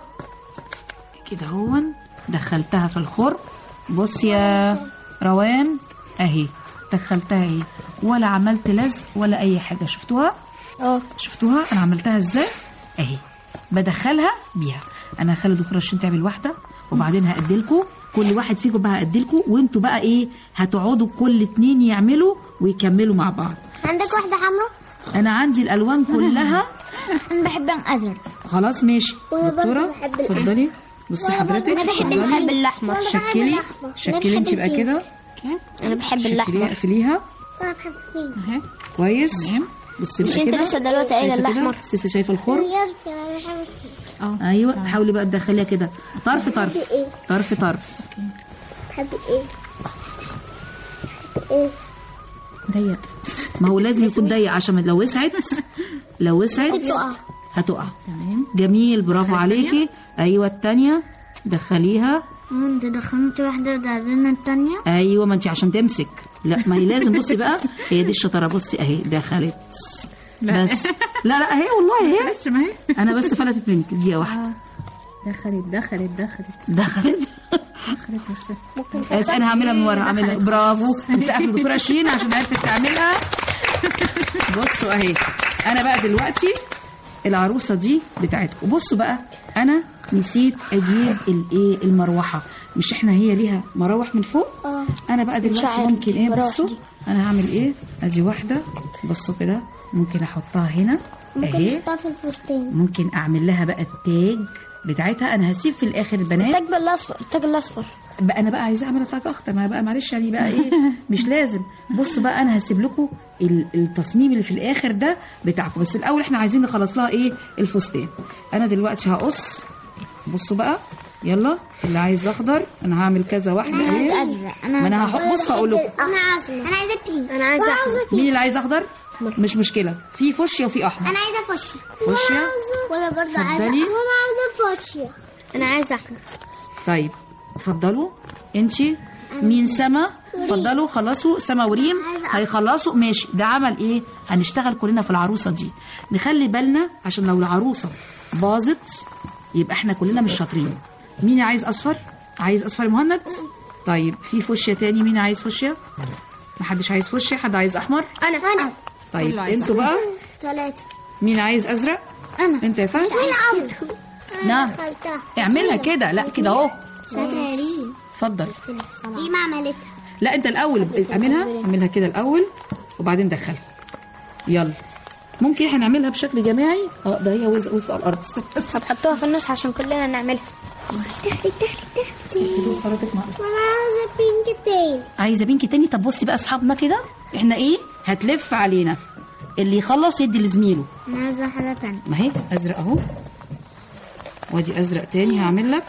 F: كده هون دخلتها في الخرم بص يا روان اهي دخلتها اهي ولا عملت لزق ولا اي حاجه شفتوها
A: اه
F: شفتوها انا عملتها ازاي اهي بدخلها بيها انا هخلي دكتوره شيرين تعمل واحده وبعدين هأدلكوا كل واحد فيكم بقى هأدلكوا وانتوا بقى ايه هتقعدوا كل اتنين يعملوا ويكملوا مع بعض
A: عندك واحدة حمراء؟
F: انا عندي الالوان كلها
A: أنا بحب الأزرق
F: خلاص ماشي
A: وأنا برضه
F: دكتوره
A: بحب الأحمر.
F: اتفضلي بصي حضرتك
A: أنا بحب
F: اتفضلي.
A: بحب الأحمر
F: شكلي شكلي انت بقى كده
A: أنا بحب
F: شكليها
A: الأحمر
F: اقفليها
A: أنا بحب فيه
D: اهي
F: كويس بصي
A: مش
F: بقى
A: أنت
F: كده
A: لسه دلوقتي قايلة
F: شايفة كده؟
A: الأحمر
F: سيسي شايفه الخرم
A: أنا بحب فيه
F: ايوه حاولي بقى تدخليها كده طرف طرف
A: إيه؟
F: طرف طرف
A: بحب إيه؟ إيه؟
D: ضيق
F: ما هو لازم يكون ضيق عشان لو وسعت لو وسعت
A: تقع.
F: هتقع
D: تمام
F: جميل برافو عليكي ايوه التانية دخليها
A: أنت دخلت واحدة وبعدين التانية
F: ايوه ما انت عشان تمسك لا ما هي لازم بصي بقى هي دي الشطاره بصي اهي دخلت بس لا لا اهي والله اهي
D: بس ما هي
F: انا بس فلتت منك دقيقه واحده
D: دخلت دخلت دخلت
F: دخلت
D: دخلت بس
F: بس انا هعملها من ورا اعملها برافو نسقف للدكتوره شيرين عشان عرفت تعملها بصوا اهي انا بقى دلوقتي العروسه دي بتاعتكم بصوا بقى انا نسيت اجيب الايه المروحه مش احنا هي ليها مراوح من فوق
A: اه
F: انا بقى دلوقتي
A: عارف
F: ممكن ايه
A: المراوح
F: بصوا
A: دي.
F: انا هعمل ايه ادي واحده بصوا كده ممكن احطها هنا اهي
A: ممكن تحطها في الفستان
F: ممكن اعمل لها بقى التاج بتاعتها انا هسيب في الاخر البنات
A: التاج الاصفر التاج الاصفر
F: بقى انا بقى عايزه اعمل تاج اخضر ما بقى معلش يعني بقى ايه مش لازم بصوا بقى انا هسيب لكم ال- التصميم اللي في الاخر ده بتاعكم بس الاول احنا عايزين نخلص لها ايه الفستان انا دلوقتي هقص بصوا بقى يلا اللي عايز اخضر انا هعمل كذا واحده اهي
A: ازرق
F: ما انا هحط بص هقول لكم
A: انا عايزه انا عايزه بينك انا عايزه احمر
F: مين اللي عايز اخضر مش مشكله في فوشيا وفي احمر
A: انا عايزه فوشيا
F: فوشيا
A: وانا برضه عايزه
F: اتفضلي.
A: وانا عايزه فوشيا انا عايزه احمر
F: طيب اتفضلوا انتي مين سما اتفضلوا خلصوا سما وريم هيخلصوا ماشي ده عمل ايه هنشتغل كلنا في العروسه دي نخلي بالنا عشان لو العروسه باظت يبقى احنا كلنا مش شاطرين مين عايز اصفر عايز اصفر يا مهند طيب في فوشيا تاني مين عايز فوشيا محدش عايز فوشيا حد عايز احمر
A: انا انا
F: طيب
D: كله عايز
F: انتوا بقى
A: ثلاثة
F: مين عايز ازرق
A: انا
F: انت يا فهد
A: انا عبد
F: نعم
A: دخلتها
F: اعملها كده لا كده اهو
A: شاطرة يا ريم
F: اتفضل
A: ريم عملتها
F: لا انت الاول اعملها اعملها كده الاول وبعدين دخلها يلا ممكن احنا نعملها بشكل جماعي اه ده هي وزق وزق على الارض
A: هنحطوها في النص عشان كلنا نعملها تختي تختي تختي
F: حضرتك معلش.
A: وانا عايزه بينك تاني
F: عايزه بينك تاني طب بصي بقى اصحابنا كده احنا ايه هتلف علينا اللي يخلص يدي لزميله
A: انا عايزه حاجه تانية
F: ما هي ازرق اهو وادي ازرق تاني هعمل لك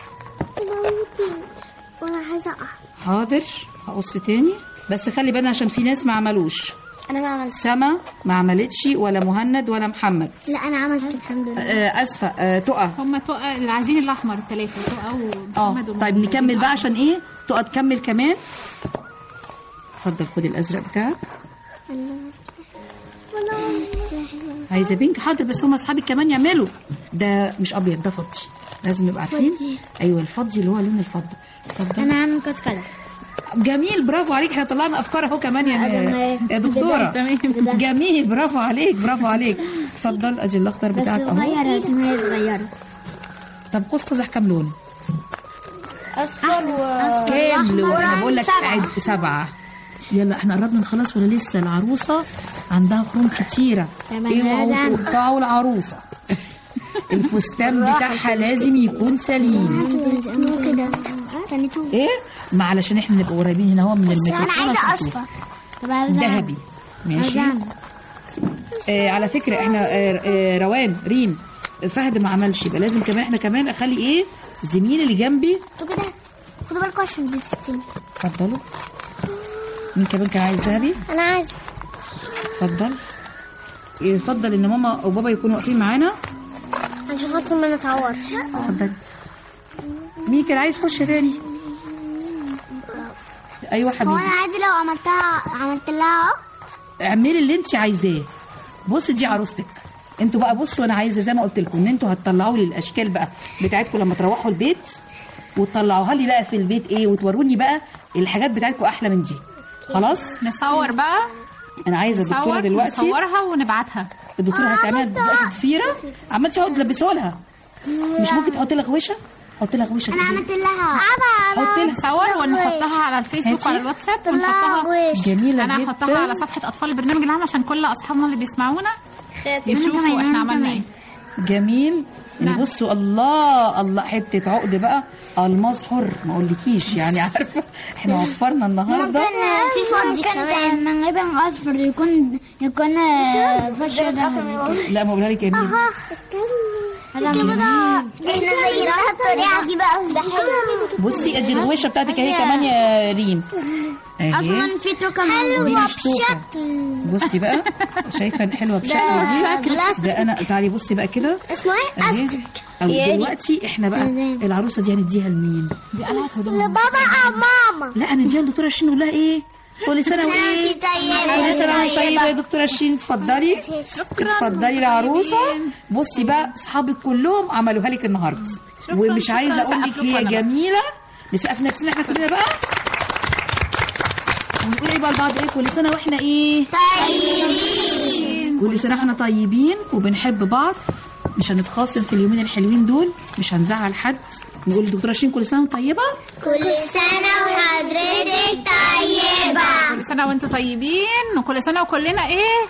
A: وانا عايزه احمر
F: حاضر هقص تاني بس خلي بالنا عشان في ناس ما عملوش
A: انا ما عملت
F: سما ما عملتش ولا مهند ولا محمد
A: لا انا عملت الحمد لله
F: آه اسفه آه تقى
D: هم تقى اللي عايزين الاحمر الثلاثه تقى
F: اه
D: ومحمد
F: طيب
D: ومحمد.
F: نكمل بقى عشان ايه تقعد تكمل كمان اتفضل خد الازرق بتاعك عايزه بينك حاضر بس هم اصحابي كمان يعملوا ده مش ابيض ده فضي لازم نبقى عارفين ايوه الفضي اللي هو لون الفضه اتفضل
A: انا عامل كده كده
F: جميل برافو عليك احنا طلعنا افكار اهو كمان يا يا دكتوره جميل برافو عليك برافو عليك اتفضل ادي الاخضر
A: بس
F: بتاعك اهو
A: صغيرة عشان هي صغيرة
F: طب قوس قزح كام لون
A: اصفر و
F: كام لون انا بقول لك عد سبعه يلا احنا قربنا نخلص ولا لسه العروسه عندها خروم كتيره
A: تمام.
F: اوعوا تقطعوا العروسه الفستان بتاعها لازم يكون سليم
A: كده تاني تو
F: ايه ما علشان احنا نبقى قريبين هنا هو من
A: انا
F: الميكروفون
A: عايزة
F: عشان نشوف.
A: اصفر طب عايزة
F: ذهبي ماشي
A: عايزة
F: آه على فكره احنا آه آه روان ريم فهد ما عملش يبقى لازم كمان احنا كمان اخلي ايه زميلي اللي جنبي
A: انتوا كده خدوا بالكم عشان دي تستني
F: اتفضلوا مين كمان كان عايز ذهبي
A: انا عايزة
F: اتفضل يفضل ان ماما وبابا يكونوا واقفين معانا
A: عشان خاطر ما نتعورش
F: اتفضل مين كان عايز يخش تاني ايوه
A: هو
F: حبيبي
A: انا عادي لو عملتها عملت لها عقد
F: اعملي اللي انت عايزاه بص دي عروستك انتوا بقى بصوا انا عايزه زي ما قلت لكم ان انتوا هتطلعوا لي الاشكال بقى بتاعتكم لما تروحوا البيت وتطلعوها لي بقى في البيت ايه وتوروني بقى الحاجات بتاعتكم احلى من دي خلاص
D: نصور بقى
F: انا عايزه الدكتوره
D: نصور
F: دلوقتي
D: نصورها ونبعتها
F: الدكتوره هتعملها دلوقتي ضفيره عملتش اهو تلبسه لها مش ممكن تحط لها غوشه حط لها غوشه
A: انا
F: كده.
A: عملت لها
F: حط لها
D: صور ونحطها على الفيسبوك
F: ماشي.
D: وعلى الواتساب
A: لها
D: ونحطها
A: وش
F: جميله
D: انا
F: جدا
D: هحطها على صفحه اطفال البرنامج العام عشان كل اصحابنا اللي بيسمعونا يشوفوا احنا عملنا ايه
F: جميل
D: نعم.
F: بصوا الله الله حته عقد بقى الماس حر ما اقولكيش يعني عارفه احنا وفرنا النهارده
A: في فضي كمان نغيبا اصفر يكون يكون فشل
F: لا ما اقولها لك يا مين
A: احنا زيناها بطريقه عجيبه قوي ده حلو
F: بصي ادي الغوشه بتاعتك اهي كمان يا ريم اهي
A: اصلا في توكه
F: دي مش توكه بصي بقى شايفه الحلوه بشكل دي ده انا تعالي بصي بقى كده
A: اسمه ايه؟
F: اهي او دلوقتي احنا بقى العروسه دي هنديها لمين
D: دي قلعت هدوم
A: لبابا او ماما
F: لا انا نديها لدكتوره شيرين نقول لها ايه كل سنه وايه كل سنه وانت طيبه يا دكتوره شيرين اتفضلي اتفضلي العروسه بصي بقى اصحابك كلهم عملوها لك النهارده ومش
D: شكراً.
F: عايزه اقول لك
D: سقف لكم
F: هي
D: أنا بقى.
F: جميله نسقف نفسنا احنا كلنا بقى ونقول ايه بقى لبعض ايه كل سنه واحنا ايه كل سنه واحنا طيبين وبنحب بعض مش هنتخاصم في اليومين الحلوين دول مش هنزعل حد نقول للدكتوره شيرين كل سنه وانت طيبه
A: كل سنه وحضرتك طيبه
D: كل سنه وانتم طيبين وكل سنه وكلنا ايه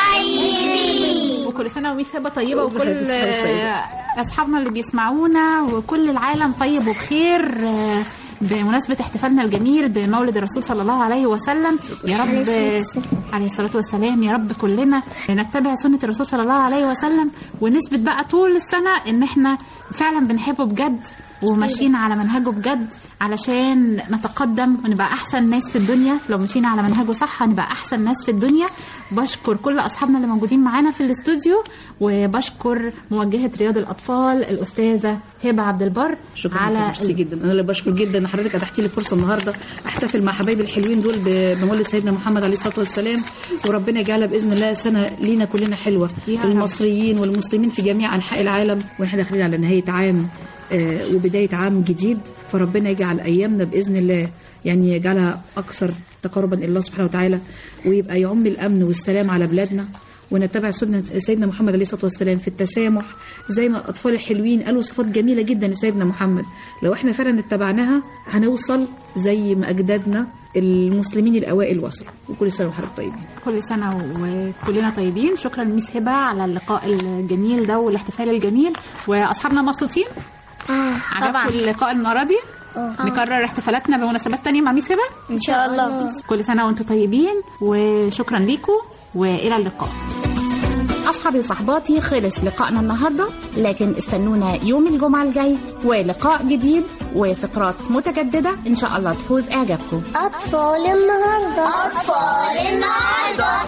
A: طيبين
D: وكل سنه وميس هبه طيبه وكل
F: حبيبتي سنة طيبة.
D: آه، اصحابنا اللي بيسمعونا وكل العالم طيب وبخير آه، بمناسبة احتفالنا الجميل بمولد الرسول صلى الله عليه وسلم يا رب عليه الصلاة والسلام يا رب كلنا نتبع سنة الرسول صلى الله عليه وسلم ونثبت بقى طول السنة ان احنا فعلا بنحبه بجد وماشيين على منهجه بجد علشان نتقدم ونبقى احسن ناس في الدنيا لو مشينا على منهجه صح هنبقى احسن ناس في الدنيا بشكر كل اصحابنا اللي موجودين معانا في الاستوديو وبشكر موجهه رياض الاطفال الاستاذه هبه عبد البر
F: شكرا
D: على
F: على ميرسي جدا انا اللي بشكر جدا ان حضرتك اتحتي لي فرصه النهارده احتفل مع حبايبي الحلوين دول ب- بمولد سيدنا محمد عليه الصلاه والسلام وربنا يجعلها باذن الله سنه لينا كلنا حلوه
D: يا رب.
F: المصريين والمسلمين في جميع انحاء العالم واحنا داخلين على نهايه عام آه، وبدايه عام جديد فربنا يجعل ايامنا باذن الله يعني يجعلها اكثر تقربا الى الله سبحانه وتعالى ويبقى يعم الامن والسلام على بلادنا ونتبع سنة سيدنا محمد عليه الصلاة والسلام في التسامح زي ما الأطفال الحلوين قالوا صفات جميلة جدا لسيدنا محمد لو احنا فعلا اتبعناها هنوصل زي ما أجدادنا المسلمين الأوائل وصلوا وكل سنة وحضرتك طيبين
D: كل سنه وكلنا طيبين شكرا ميس هبه على اللقاء الجميل ده والاحتفال الجميل واصحابنا مبسوطين عجبكم اللقاء المره دي نكرر احتفالاتنا بمناسبات تانية مع ميس هبه
A: ان شاء الله
D: كل سنة وانتم طيبين وشكرا لكم وإلى اللقاء أصحابي وصحباتي خلص لقائنا النهاردة لكن استنونا يوم الجمعة الجاي ولقاء جديد وفقرات متجددة إن شاء الله تحوز إعجابكم
A: اطفال النهارده اطفال النهارده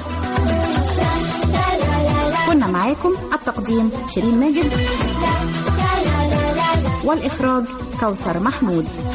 D: كنا معاكم التقديم شيرين ماجد والإخراج كوثر محمود